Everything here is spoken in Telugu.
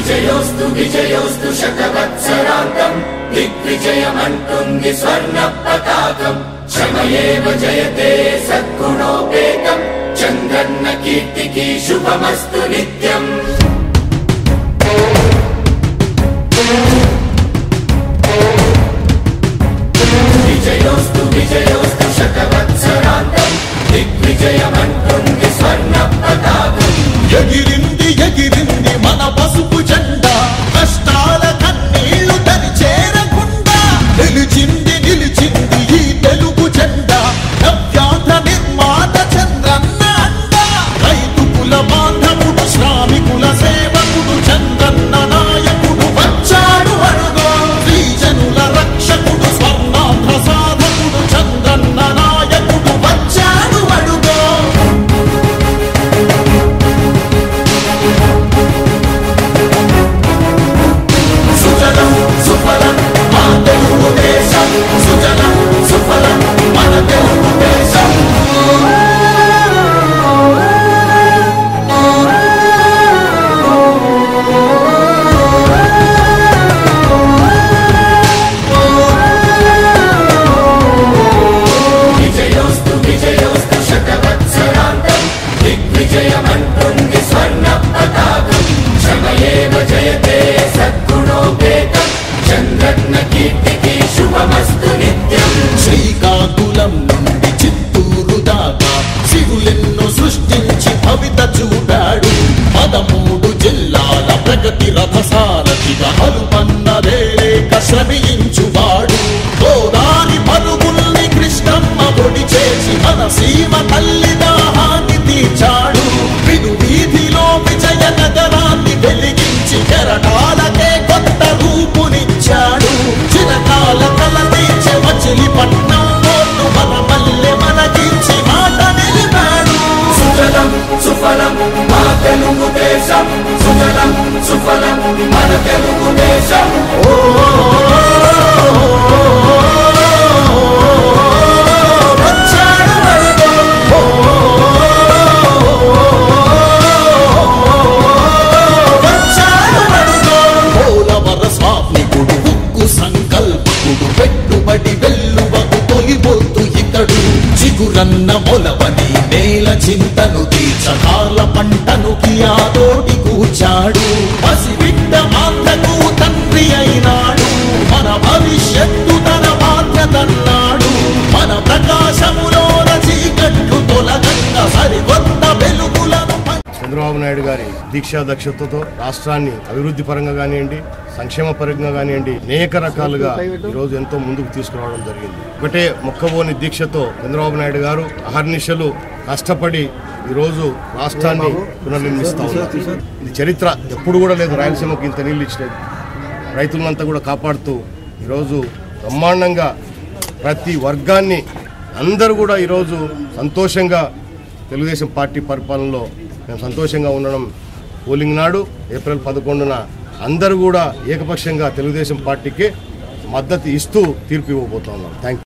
విజయోస్తు విజయోస్తు శతవత్సరాంతం దిగ్విజయమంటుంది స్వర్ణ పతాకం శ్రమయేవ జయతే సద్గుణోపేతం చంద్రన్న కీర్తికి శుభమస్తు నిత్యం విజయోస్తు విజయోస్తు శతవత్సరాంతం దిగ్విజయమంటుంది స్వర్ణ పతాకం ఎగిరింది ఎగిరింది మన పసుపు జెండా కష్టాల కన్నీళ్లు తని చేరకుండా నిలిచింది నిలిచింది ఈ తెలుగు జెండా నవ్యాంధ్ర నిర్మాత చంద్రన్న అండ రైతు కుల బాంధవుడు శ్రామికుల సేవకుడు చంద్రన్న నాయకుడు వచ్చాడు అడుగో శ్రీజనుల రక్షకుడు స్వర్ణాంధ్ర సాధకుడు చంద్రన్న నాయకుడు వచ్చాడు అడుగో సుజలం సుఫలం మా తెలుగు దేశం సుజలం సుఫలం మన తెలుగు దేశం విజయోస్తు విజయోస్తు శతవత్సరాంతం దిగ్విజయమంటుంది స్వర్ణ పతాకం శ్రమయేవ జయతే సద్గుణోపేతం చంద్రన్న కీర్తికి శుభమస్తు నిత్యం శ్రీకాకుళం నుండి చిత్తూరు దాకా శివులెన్నో సృష్టించి భవిత చూపాడు పదమూడు జిల్లాల ప్రగతి రథసారథిగా హనుమన్నదే లేక శ్రమించువాడు గోదారి పరుగుల్ని కృష్ణమ్మ పొడి చేసి మన సీమ తల్లి దాహాన్ని తీర్చాడు విను వీధిలో విజయ నగరాన్ని వెలిగించి కెరటాలకే కొత్త రూపునిచ్చాడు చిరకాల కల తీర్చి మచిలీపట్నం ఓట్లు మన మల్లె మనకించి మాట నిలిపాడు సుజలం సుఫలం మా తెలుగు దేశం సుజలం సుఫలం మన తెలుగు దేశం వచ్చాడు అడుగో. వచ్చాడు అడుగో. పోలవర స్వామికుడు ఉక్కు సంకల్పకుడు పెట్టుబడి వెల్లువకు తొలిపోతు ఇతడు చిగురన్న మొలవని నేల చింతను తీర్చకాల పంటను కియాదోటి కూర్చాడు పసిబిడ్డ మాతకు తండ్రి అయినాడు మన భవిష్యత్తు తన బాధ్యతన్నాడు మన ప్రకాశములోన చీకట్లు తొలగంగా సరికొత్త వెలుగులను ప- చంద్రబాబు నాయుడు గారి దీక్షా దక్షతతో రాష్ట్రాన్ని అభివృద్ధి పరంగా కానివ్వండి సంక్షేమ పరంగా కానివ్వండి అనేక రకాలుగా ఈ రోజు ఎంతో ముందుకు తీసుకురావడం జరిగింది ఒకటే మొక్కబోని దీక్షతో చంద్రబాబు నాయుడు గారు అహర్నిశలు కష్టపడి ఈ రోజు రాష్ట్రాన్ని పునర్నిర్మిస్తా ఉన్నారు ఇది చరిత్ర ఎప్పుడు కూడా లేదు రాయలసీమకి ఇంత నీళ్ళు ఇచ్చినది రైతులంతా కూడా కాపాడుతూ ఈరోజు బ్రహ్మాండంగా ప్రతి వర్గాన్ని అందరూ కూడా ఈరోజు సంతోషంగా తెలుగుదేశం పార్టీ పరిపాలనలో మేము సంతోషంగా ఉండడం పోలింగ్ నాడు ఏప్రిల్ పదకొండున అందరూ కూడా ఏకపక్షంగా తెలుగుదేశం పార్టీకి మద్దతు ఇస్తూ తీర్పు ఇవ్వబోతా ఉన్నాం థ్యాంక్